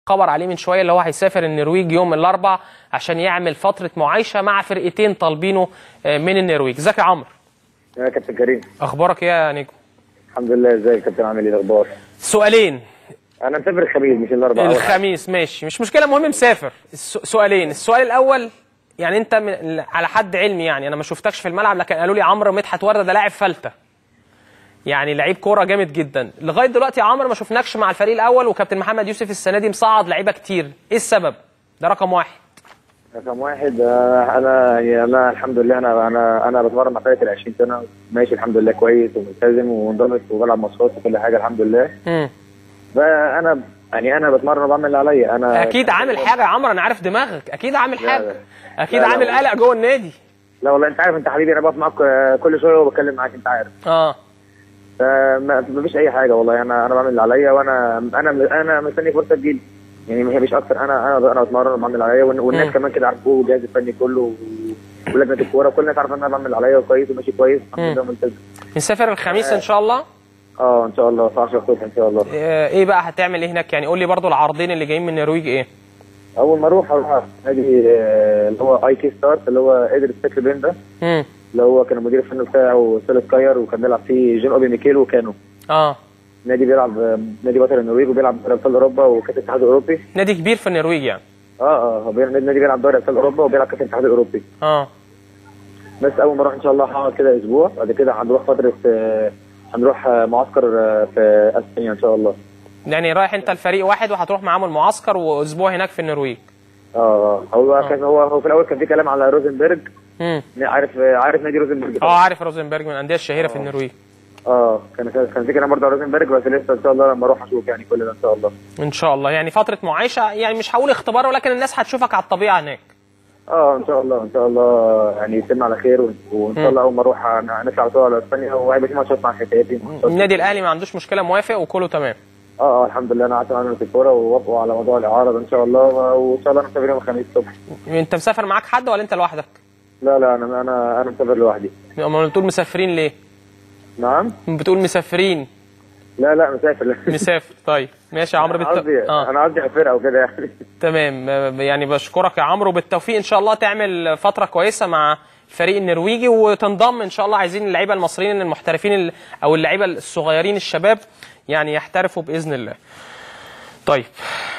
خبر عليه من شويه اللي هو هيسافر النرويج يوم الاربع عشان يعمل فتره معايشه مع فرقتين طالبينه آه، من النرويج ازيك يا عمرو يا كابتن كريم اخبارك إيه يا نجم الحمد لله ازيك يا كابتن عامل ايه الاخبار سؤالين انا مسافر الخميس مش الاربعاء أول حاجة. الخميس ماشي مش مشكله المهم مسافر الس- سؤالين السؤال الاول يعني انت من على حد علمي يعني انا ما شفتكش في الملعب لكن قالوا لي عمرو مدحت ورده ده لاعب فلته يعني لعيب كوره جامد جدا لغايه دلوقتي يا عمرو ما شفناكش مع الفريق الاول وكابتن محمد يوسف السنه دي مصعد لعيبه كتير ايه السبب ده رقم واحد رقم واحد آه، انا يعني انا الحمد لله انا انا انا بتمرن مع فرقه ال 20 سنه ماشي الحمد لله كويس وملتزم ومنضبط وبلعب ماتشات وكل حاجه الحمد لله امم فانا يعني انا بتمرن وبعمل اللي عليا انا اكيد عامل حاجه يا عمرو انا عارف دماغك اكيد عامل لا، حاجه لا. اكيد لا، لا، عامل والله. قلق جوه النادي لا والله انت عارف انت حبيبي انا بقف معاك آه، كل شويه وبتكلم معاك انت عارف اه فما فيش اي حاجه والله انا انا بعمل اللي عليا وانا انا انا مستني فرصه تجيلي يعني هي مش اكتر انا انا انا بتمرن وبعمل اللي عليا والن- والناس مم. كمان كده عارفوه والجهاز الفني كله و- ولجنه الكوره كل الناس عارفه ان انا بعمل اللي عليا كويس وماشي كويس الحمد مم. لله ملتزم نسافر الخميس ان شاء الله اه ان شاء الله في 10 اكتوبر ان شاء الله آه، ايه بقى هتعمل ايه هناك يعني قول لي برضو العرضين اللي جايين من النرويج ايه اول ما اروح اروح نادي آه، اللي هو اي كي ستارت اللي هو قدر السكر بين ده امم اللي هو كان المدير الفني بتاعه سيلس كاير وكان بيلعب فيه جون اوبي ميكيل وكانو اه نادي بيلعب آه، نادي بطل النرويج وبيلعب دوري ابطال اوروبا وكاس الاتحاد الاوروبي نادي كبير في النرويج يعني اه اه هو بيلعب- نادي بيلعب دوري ابطال اوروبا وبيلعب كاس الاتحاد الاوروبي اه بس اول ما اروح ان شاء الله هقعد كده اسبوع بعد كده هنروح فتره آه، هنروح آه، معسكر آه، في اسبانيا ان شاء الله يعني رايح انت الفريق واحد وهتروح معاهم المعسكر واسبوع هناك في النرويج اه اه هو كان هو هو في الاول كان في كلام على روزنبرج امم عارف آه، عارف نادي روزنبرج اه عارف روزنبرج من الانديه الشهيره في النرويج اه كان كان في كلام برضه على روزنبرج بس لسه ان شاء الله لما اروح اشوف يعني كل ده ان شاء الله ان شاء الله يعني فتره معايشه يعني مش هقول اختبار ولكن الناس هتشوفك على الطبيعه هناك اه ان شاء الله ان شاء الله يعني يتم على خير وان وإن شاء الله اول ما اروح هن- هنطلع على طول على اسبانيا وهيبقى في ماتشات مع حكايتي ماتشات النادي الاهلي ما عندوش مشكله موافق وكله تمام اه اه الحمد لله انا قعدت معاهم في الكوره ووافقوا على موضوع الاعاره ده ان شاء الله وان شاء الله انا مسافر يوم الخميس الصبح انت مسافر معاك حد ولا انت لوحدك لا لا انا انا انا مسافر لوحدي امال بتقول مسافرين ليه نعم بتقول مسافرين لا لا مسافر لا مسافر طيب ماشي يا عمرو انا بالت... قصدي اه انا قصدي على الفرقه وكده يعني تمام آه، يعني بشكرك يا عمرو بالتوفيق ان شاء الله تعمل فتره كويسه مع الفريق النرويجي وتنضم ان شاء الله عايزين اللعيبه المصريين المحترفين ال- او اللعيبه الصغيرين الشباب يعني يحترفوا باذن الله طيب